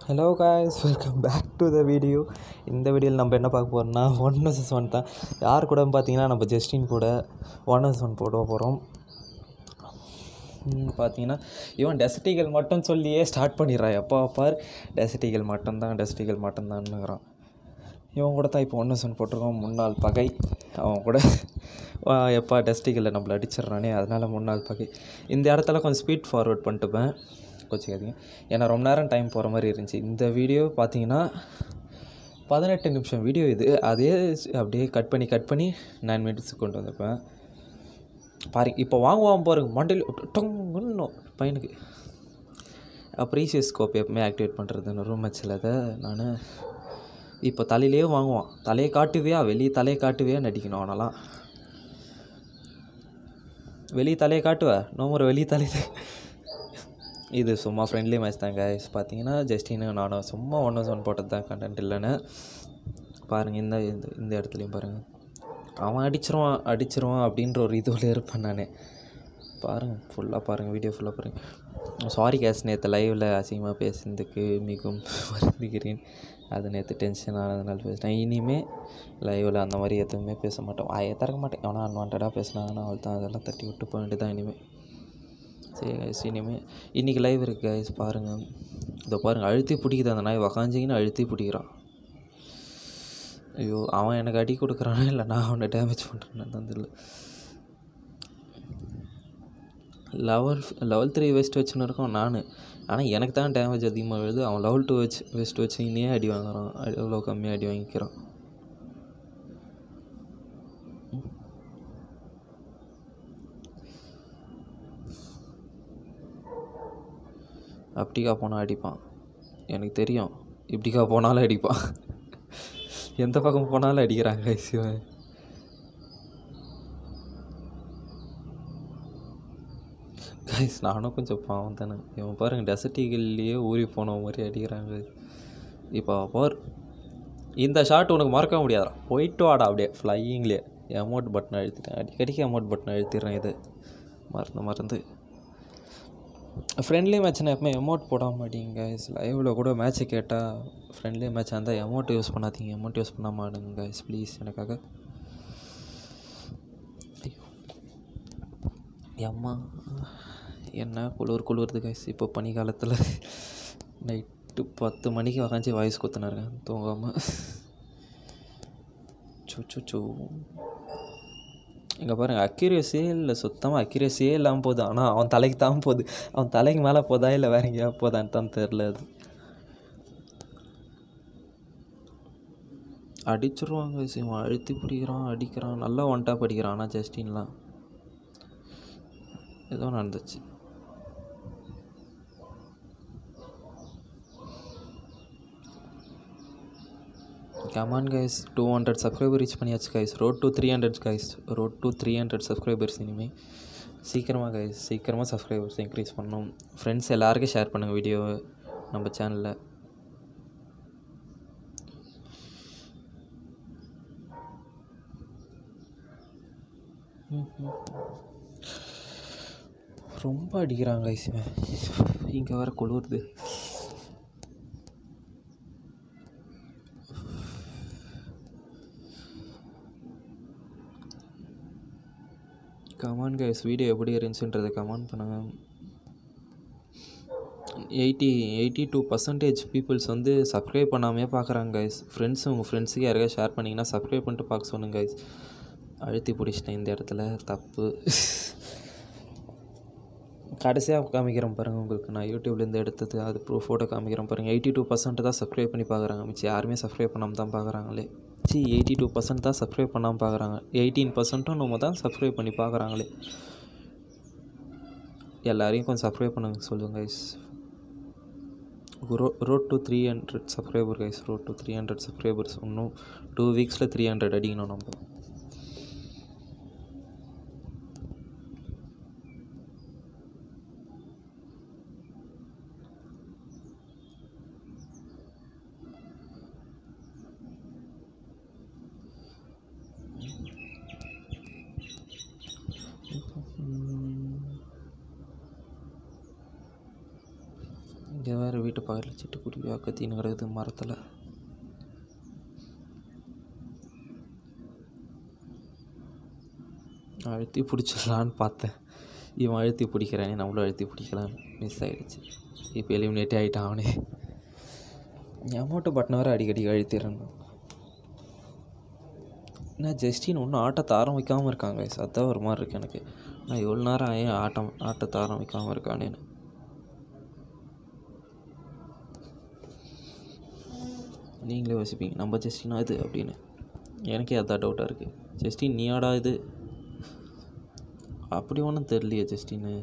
Hello guys welcome back to the video இந்த வீடியோவில் நம்ம என்ன பார்க்க போகிறோம்னா ஒன் vs ஒன் தான் யார் கூட பார்த்தீங்கன்னா நம்ம ஜஸ்டின் கூட ஒன் vs ஒன் போட போகிறோம் பார்த்தீங்கன்னா இவன் டெசர்டிகள் மட்டும் சொல்லியே ஸ்டார்ட் பண்ணிடுறான் எப்போ பார் டெசர்டிகள் மட்டும்தான் டெசர்டிகள் மட்டும்தான்னுங்கிறான் இவன் கூட தான் இப்போ ஒன்று சொன் போட்டிருக்கோம் முன்னாள் பகை அவன் கூட வா, எப்பா டெஸ்டிகளில் நம்மளை அடிச்சிடுறானே அதனால் முன்னாள் பகை இந்த இடத்துல கொஞ்சம் ஸ்பீட் ஃபார்வர்ட் பண்ணிட்டுப்பேன் கோச்சிக்காதீங்க ஏன்னா ரொம்ப நேரம் டைம் போகிற மாதிரி இருந்துச்சு இந்த வீடியோ பார்த்தீங்கன்னா பதினெட்டு நிமிஷம் வீடியோ இது அதே அப்படியே கட் பண்ணி கட் பண்ணி நைன் மினிட்ஸுக்கு கொண்டு வந்திருப்பேன் பாருங்க இப்போ வாங்குவான் பாருங்க மண்டையில் டொங்குன்னு பையனுக்கு ப்ரீசியஸ் ஸ்கோப் எப்பவுமே ஆக்டிவேட் பண்ணுறதுன்னு ரூம் மேட்ச்சில் அதை நான் இப்போ தலையிலே வாங்குவான் தலையை காட்டுவியா வெளியே தலையை காட்டுவியா நடிக்கணும் அவனெல்லாம் வெளியே தலையை காட்டுவ நோமுறை வெளியே தலையை இது சும்மா ஃப்ரெண்ட்லி மேட்ச் தான் கைஸ் பார்த்தீங்கன்னா ஜஸ்டின்னு நானும் சும்மா ஒன்று ஒன் போட்டது தான் கண்டென்ட் இல்லைன்னு பாருங்கள் இந்த இந்த இந்த இடத்துலையும் பாருங்கள் அவன் அடிச்சிருவான் அடிச்சிருவான் அப்படின்ற ஒரு இதுவில் இருப்பேன் நான் பாருங்கள் ஃபுல்லாக பாருங்கள் வீடியோ ஃபுல்லாக பாருங்கள் சாரி கேஸ் நேற்று லைவில் அசிங்கமாக பேசுனதுக்கு மிகவும் வருந்துகிறேன் அது நேற்று டென்ஷன் ஆனதுனால பேசினேன் இனிமேல் லைவில் அந்த மாதிரி எதுவுமே பேச மாட்டோம் வாயை திறக்க மாட்டேன் ஆனால் அன்வான்டாக பேசினாங்கன்னா அவள் தான் அதெல்லாம் தட்டி விட்டு போக வேண்டியதான் இனிமேல் சரி கைஸ் இனிமேல் இன்றைக்கி லைவ் இருக்கு கைஸ் பாருங்கள் இதோ பாருங்கள் அழுத்தி பிடிக்குது அந்த நாய் உக்காஞ்சிங்கன்னு அழுத்தி பிடிக்கிறான் ஐயோ அவன் எனக்கு அடி கொடுக்குறானா இல்லை நான் அவனை டேமேஜ் பண்ணுறேன்னு தான் தெரியல லெவல் லெவல் த்ரீ வெஸ்ட் வச்சுன்னு இருக்கோம் நான் ஆனால் எனக்கு தான் டேமேஜ் அதிகமாக விழுது அவன் லெவல் டூ வச்சு வெஸ்ட் வச்சு இன்னே அடி வாங்குறான் அடி- எவ்வளோ கம்மியாக அடி வாங்கிக்கிறான் அப்படிக்கா போனால் அடிப்பான் எனக்கு தெரியும் இப்படிக்கா போனாலும் அடிப்பான் எந்த பக்கம் போனாலும் அடிக்கிறாங்க சிவன் கைஸ் நானும் கொஞ்சம் பாவம் தானே இவன் பாருங்கள் டெசர்ட்டிகள்லேயே ஊறி போன மாதிரி அடிக்கிறாங்க இப்போ பார் இந்த ஷாட் உனக்கு மறக்க முடியாதா போயிட்டு வாடா அப்படியே ஃப்ளையிங்லேயே அமௌண்ட் பட்டன் அழுத்திட்டேன் அடிக்கடிக்கு அமௌண்ட் பட்டன் அழுத்திடுறேன் இது மறந்து மறந்து ஃப்ரெண்ட்லி மேட்ச்னா எப்பவுமே எமௌண்ட் போட மாட்டீங்க கைஸ் லைவில் கூட மேட்ச்சை கேட்டால் ஃப்ரெண்ட்லி மேட்ச் இருந்தால் எமௌண்ட் யூஸ் பண்ணாதீங்க எமௌண்ட் யூஸ் பண்ண மாட்டேங்க கைஸ் ப்ளீஸ் எனக்காக ஐயோ. எம்மா என்ன குளிர் குளிருது கைஸ் இப்போ பனி காலத்தில் நைட்டு பத்து மணிக்கு உக்காஞ்சி வாய்ஸ் குத்துனா இருக்கேன் தூங்காமல் சு சு இங்கே பாருங்கள் அக்யூரஸியே இல்லை சுத்தமாக அக்யூரஸியே இல்லாமல் போகுது ஆனால் அவன் தலைக்கு தான் போகுது அவன் தலைக்கு மேலே போதா இல்லை வேற எங்கேயா போதான்னு தான் தெரில அது அடிச்சிருவாங்க இவன் அழுத்தி பிடிக்கிறான் அடிக்கிறான் நல்லா ஒன்ட்டா படிக்கிறான் ஆனால் ஜஸ்டின்லாம் ஏதோ நடந்துச்சு come on guys two hundred subscriber reach பண்ணியாச்சு guys road to three hundred guys road to three hundred subscribers இனிமேல் சீக்கிரமாக கைஸ் சீக்கிரமாக சப்ஸ்கிரைபர்ஸ் இன்க்ரீஸ் பண்ணணும் ஃப்ரெண்ட்ஸ் எல்லாருக்கும் ஷேர் பண்ணுங்கள் வீடியோவை நம்ம சேனலில் ரொம்ப அடிக்கிறாங்க கைஸ் இங்கே வர குளிருது கமான் கைஸ் வீடியோ எப்படி இருந்துச்சுன்றதை கமெண்ட் பண்ணுங்கள் eighty eighty two percentage peoples வந்து சப்ஸ்கிரைப் பண்ணாமே பார்க்குறாங்க கைஸ் ஃப்ரெண்ட்ஸ் உங்கள் ஃப்ரெண்ட்ஸுக்கு யாருக்காவது ஷேர் பண்ணிங்கன்னா சப்ஸ்கிரைப் பண்ணிட்டு பார்க்க சொல்லுங்க கைஸ் அழுத்தி பிடிச்சிட்டேன் இந்த இடத்துல தப்பு கடைசியாக காமிக்கிறேன் பாருங்கள் உங்களுக்கு நான் யூடியூப்லேருந்து எடுத்தது அது ப்ரூஃப் ஃபோட்டோ காமிக்கிறேன் பாருங்கள் எயிட்டி டூ பர்சன்ட் தான் சப்ஸ்கிரைப் பண்ணி பார்க்குறாங்க மிச்சம் யாருமே சப்ஸ்கிரைப் பண்ணாமல் தான் பார்க்குறாங்களே சி எயிட்டி டூ பர்சன்ட் தான் சப்ஸ்கிரைப் பண்ணாமல் பார்க்குறாங்க எயிட்டீன் பர்சன்ட்டும் நம்ம தான் சப்ஸ்கிரைப் பண்ணி பார்க்குறாங்களே எல்லாரையும் கொஞ்சம் சப்ஸ்கிரைப் பண்ணுங்க சொல்லுங்கள் கைஸ் ரோ road to three hundred subscriber guys road to three hundred subscribers இன்னும் டூ வீக்ஸில் த்ரீ ஹண்ட்ரட் அடிக்கணும் நம்ம இங்கே வேறு வீட்டு பகலில் சிட்டுக்குருவியாக கத்தின்னு கிடக்குது மரத்தில் அழுத்தி பிடிச்சிடலான்னு பார்த்தேன் இவன் அழுத்தி பிடிக்கிறானே நம்மளும் அழுத்தி பிடிக்கலான்னு மிஸ் ஆகிடுச்சு இப்போ எலிமினேட்டே ஆகிட்டான் அவனே அமௌண்ட்டு பட்டன் வேறு அடிக்கடி அழுத்திடுறான் நான் ஜஸ்டின் ஒன்றும் ஆட்டத்தை ஆரம்பிக்காமல் இருக்காங்க அதான் ஒரு மாதிரி இருக்கு எனக்கு நான் எவ்வளோ நேரம் ஏன் ஆட்டம் ஆட்டத்தை ஆரம்பிக்காமல் இருக்கானேன்னு நீங்களே யோசிப்பீங்க நம்ம ஜஸ்டினா இது அப்படின்னு எனக்கே அதான் டவுட்டாக இருக்குது ஜஸ்டின் நீயாடா இது அப்படி ஒன்றும் தெரியலையே ஜஸ்டின்னு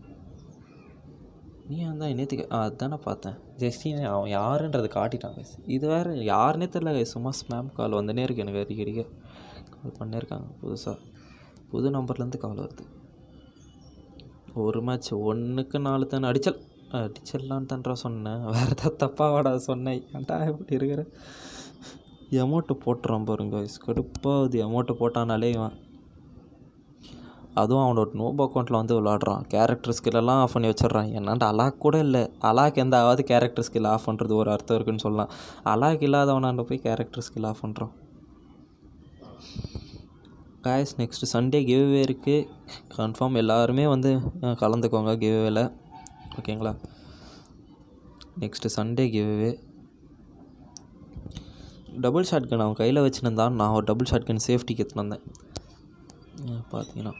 நீ தான் நேற்றுக்கு அதானே பார்த்தேன் ஜஸ்டின் அவன் யாருன்றது காட்டிட்டான் guys. இது வேறு யாருன்னே தெரில guys. சும்மா ஸ்மேம் கால் வந்துனே இருக்கு எனக்கு அடிக்கடிக்க கால் பண்ணே இருக்காங்க புதுசாக புது நம்பர்லேருந்து கால் வருது ஒரு மேட்ச் ஒன்றுக்கு நாலு தானே அடிச்சல் அடிச்சிடலான்னு தான்றா சொன்னேன் வேறு ஏதாவது தப்பாவாடா சொன்னேன் ஏன்டா இப்படி இருக்கிற எமௌண்ட்டு போட்டுறான் பாருங்க guys. கடுப்பாகுது எமௌண்ட்டு போட்டானாலே இவன் அதுவும் அவனோட நோப் அக்கௌண்ட்டில் வந்து விளாடுறான் கேரக்டர் ஸ்கில்லெல்லாம் ஆஃப் பண்ணி வச்சிடுறான் என்னான்ட்டு அலாக் கூட இல்லை அலாக் எந்த ஆகாது கேரக்டர் ஸ்கில் ஆஃப் பண்ணுறது ஒரு அர்த்தம் இருக்குன்னு சொல்லலாம் அலாக் இல்லாதவனாண்ட போய் கேரக்டர் ஸ்கில் ஆஃப் பண்ணுறான் காய்ஸ் நெக்ஸ்ட்டு சண்டே கிவ்வே இருக்குது கன்ஃபார்ம் எல்லாருமே வந்து அஹ், கலந்துக்கோங்க கிவ்வேல ஓகேங்களா next Sunday giveaway double shotgun அவன் கையில் வச்சுருந்தான் நான் ஒரு டபுள் ஷாட் கன் சேஃப்டிக்கு எடுத்துன்னு வந்தேன் அஹ், பார்த்தீங்கன்னா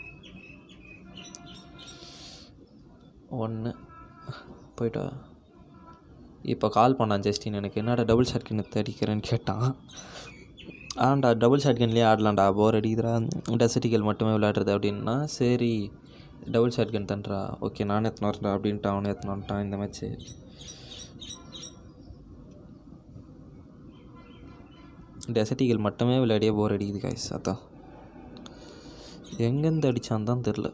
ஒன்று போயிட்டா இப்போ கால் பண்ணான் ஜஸ்டின் எனக்கு என்னடா டபுள் ஷாட் கன் அடிக்கிறேன்னு கேட்டான் ஆண்டா டபுள் ஷாட் கன்லேயே ஆடலாம்டா போர் அடிக்குதுடா டெசட்டிக்கல் மட்டுமே விளையாடுறது அப்படின்னா சரி டபுள் ஷாட் கன் தன்றா ஓகே நானே எத்தனை வரேன்டா அப்படின்ட்டு அவனே எத்தனை வந்துட்டான் இந்த மேட்ச்சு டெசட்டிக்கல் மட்டுமே விளையாடியே போர் அடிக்குது காய்ஸ் அதான் எங்கேருந்து அடித்தான் தான் தெரில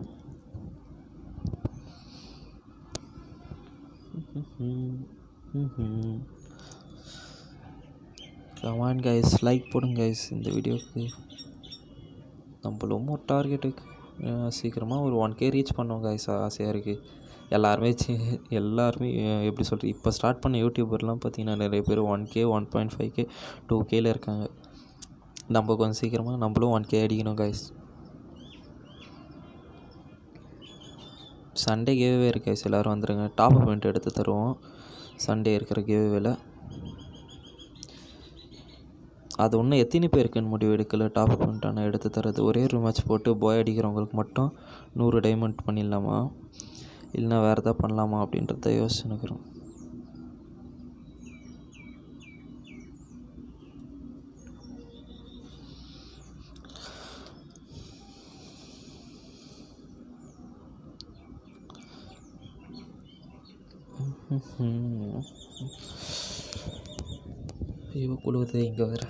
கமான் கைஸ் லைக் போடுங்க கைஸ் இந்த வீடியோக்கு நம்மளும் ஒரு டார்கெட்டுக்கு சீக்கிரமாக ஒரு ஒன் கே ரீச் பண்ணோம் கைஸ் ஆசையாக இருக்குது எல்லாருமே சி எல்லாருமே அஹ், எப்படி சொல்கிறது இப்போ ஸ்டார்ட் பண்ண யூடியூபர்லாம் பார்த்தீங்கன்னா நிறைய பேர் one K one point five K two கேல இருக்காங்க நம்ம கொஞ்சம் சீக்கிரமாக நம்மளும் ஒன் கே அடிக்கணும் கைஸ் சண்டே கேவே இருக்கு guys. எல்லோரும் வந்துடுங்க டாப் பாயிண்ட் எடுத்து தருவோம் சண்டே இருக்கிற கேவேல அது ஒன்றும் எத்தனை பேருக்குன்னு முடிவு எடுக்கல டாப் பாயிண்ட் ஆனால் எடுத்து தரது ஒரே ஒரு மேட்ச் போட்டு போய் அடிக்கிறவங்களுக்கு மட்டும் நூறு டைமண்ட் பண்ணிடலாமா இல்லைனா வேறு எதாவது பண்ணலாமா அப்படின்றத யோசிச்சுனுக்குறோம் ஐயோ குழுவுது இங்கே வேறு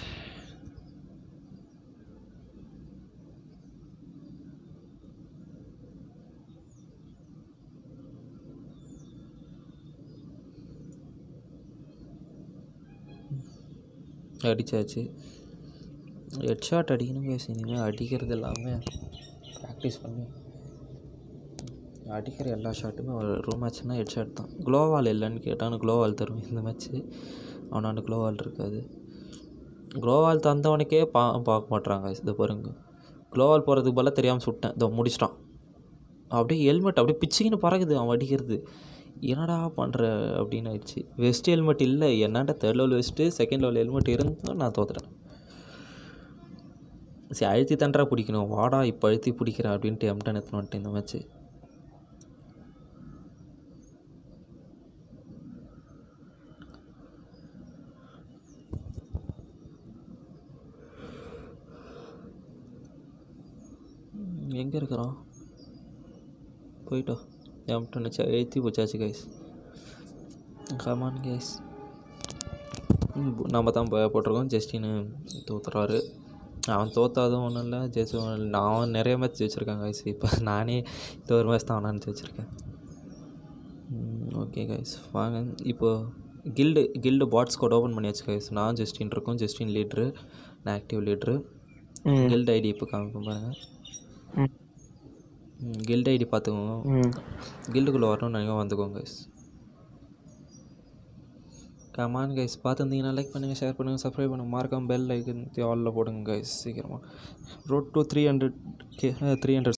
அடித்தாச்சு ஹெட் ஷாட் அடிக்கணும் பேசி இனிமேல் அடிக்கிறது எல்லாமே ப்ராக்டிஸ் பண்ணி அடிக்கிற எல்லா ஷாட்டுமே ஒரு ரூம் மேட்ச்னால் ஹெட் ஷாட் தான் க்ளோவால் இல்லைன்னு கேட்டான்னு க்ளோவால் தருவேன் இந்த மேட்ச்சு அவனாண்டு க்ளோவால் இருக்காது க்ளோவால் தந்தவனுக்கே பா பார்க்க மாட்றாங்க இதை பாருங்க க்ளோவால் போகிறதுக்கு பதிலாக தெரியாமல் சுட்டேன் இதோ முடிச்சிட்டான் அப்படியே ஹெல்மெட் அப்படியே பிச்சுக்கின்னு பறகுது அவன் அடிக்கிறது என்னடா பண்ணுற அப்படின்னு ஆயிடுச்சு வெஸ்ட் ஹெல்மெட் இல்லை என்னடா third level vest second level helmet இருந்தும் நான் தோத்துட்டேன் சரி அழுத்தி தண்டரா பிடிக்கணும் வாடா இப்போ அழுத்தி பிடிக்கிறேன் அப்படின்ட்டு எம்டன் எடுத்துன்னு வந்துட்டேன் இந்த மேட்ச்சு எங்கே இருக்கிறான் போயிட்டோம் எம்டன் வச்சு எழுத்தி போச்சாச்சு கைஸ் கமான் கைஸ் நம்ம தான் ப- போட்டிருக்கோம் ஜஸ்டின்னு தோத்துறாரு அவன் தோத்தாதும் ஒன்றும் இல்லை ஜெயிச்சு நான் நிறைய மேட்ச் ஜெயிச்சிருக்கேன் கைஸ் இப்போ நானே இந்த ஒரு மேட்ச் தான் அவனான்னு ஜெயிச்சிருக்கேன் ஓகே கைஸ் வாங்க இப்போ guild guild bots code open பண்ணியாச்சு கைஸ் நான் ஜஸ்டின் இருக்கோம் ஜஸ்டின் லீட்ரு நான் ஆக்டிவ் லீட்ரு கில்டு ஐடி இப்போ காமிக்கும் பாருங்கள் கில்டு ஐடி பார்த்துக்கோங்க கில்டுக்குள்ளே வரணும்னு நினைக்க வந்துக்கோங்க கைஸ் கமான் கைஸ் பார்த்துருந்தீங்கன்னா லைக் பண்ணுங்கள் ஷேர் பண்ணுங்கள் சப்ஸ்கிரைப் பண்ணுங்கள் மறக்காம பெல் ஐக்கன் ஆலில் போடுங்க கைஸ் சீக்கிரமாக road to three hundred K three hundred